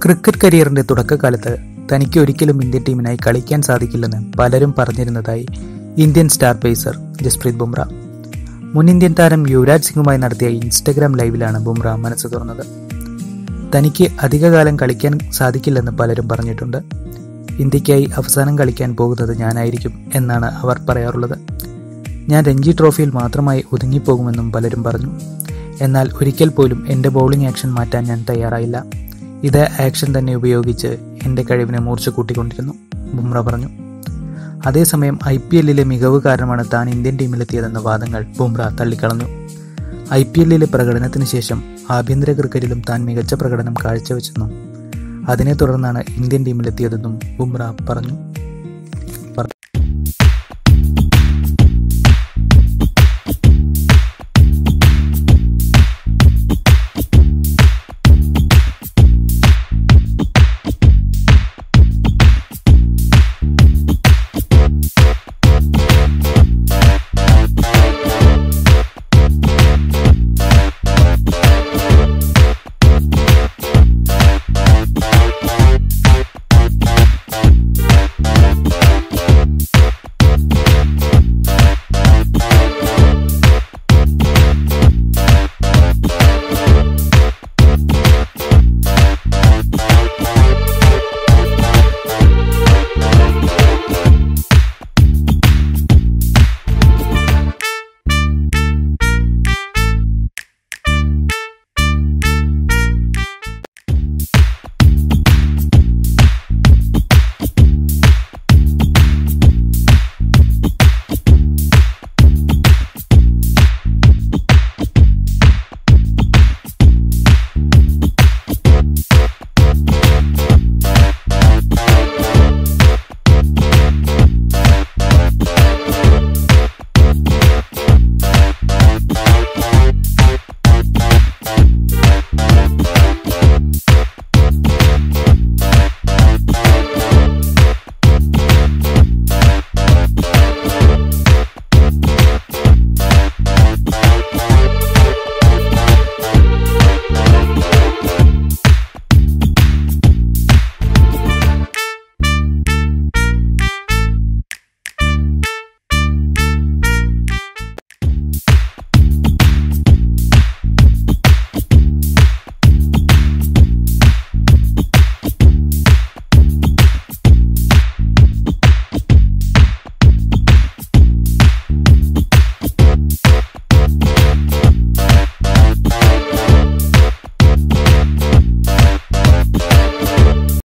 cricket കരിയറിന്റെ തുടക്കകാലത്ത് തനിക്ക് ഒരിക്കലും ഇന്ത്യൻ ടീമിനായി കളിക്കാൻ സാധിക്കില്ലെന്ന് പലരും പറഞ്ഞിരുന്നതായി Indian star pacer Jasprit Bumrah മുൻ ഇന്ത്യൻ താരം യുവരാജ് സിംഗുമായി നടത്തിയ ഇൻസ്റ്റഗ്രാം ലൈവിലാണ് ബുംറ മനസ്സ് തുറന്നത് തനിക്ക് അധികകാലം കളിക്കാൻ സാധിക്കില്ലെന്ന് പലരും പറഞ്ഞിട്ടുണ്ട് ഇന്ത്യക്കായി അവസാനം കളിക്കാൻ പോകുന്നത് ഞാനായിരിക്കും എന്നാണ് അവർ പറയാറുള്ളത് ഞാൻ രഞ്ജി ട്രോഫിയിൽ മാത്രമായി ഒതുങ്ങിപ്പോകുമെന്നും പലരും പറഞ്ഞു എന്നാൽ ഒരിക്കൽ പോലും എൻ്റെ ബൗളിംഗ് ആക്ഷൻ മാറ്റാൻ ഞാൻ തയ്യാറായില്ല ഇത് ആക്ഷൻ തന്നെ ഉപയോഗിച്ച് എൻ്റെ കഴിവിനെ മൂർച്ച കൂട്ടിക്കൊണ്ടിരുന്നു ബുംറ പറഞ്ഞു അതേസമയം ഐ പി എല്ലിലെ മികവ് കാരണമാണ് താൻ ഇന്ത്യൻ ടീമിലെത്തിയതെന്ന വാദങ്ങൾ ബുംറ തള്ളിക്കളഞ്ഞു ഐ പി എല്ലിലെ പ്രകടനത്തിന് ശേഷം ആഭ്യന്തര ക്രിക്കറ്റിലും താൻ മികച്ച പ്രകടനം കാഴ്ചവെച്ചെന്നും അതിനെ തുടർന്നാണ് ഇന്ത്യൻ ടീമിലെത്തിയതെന്നും ബുംറ പറഞ്ഞു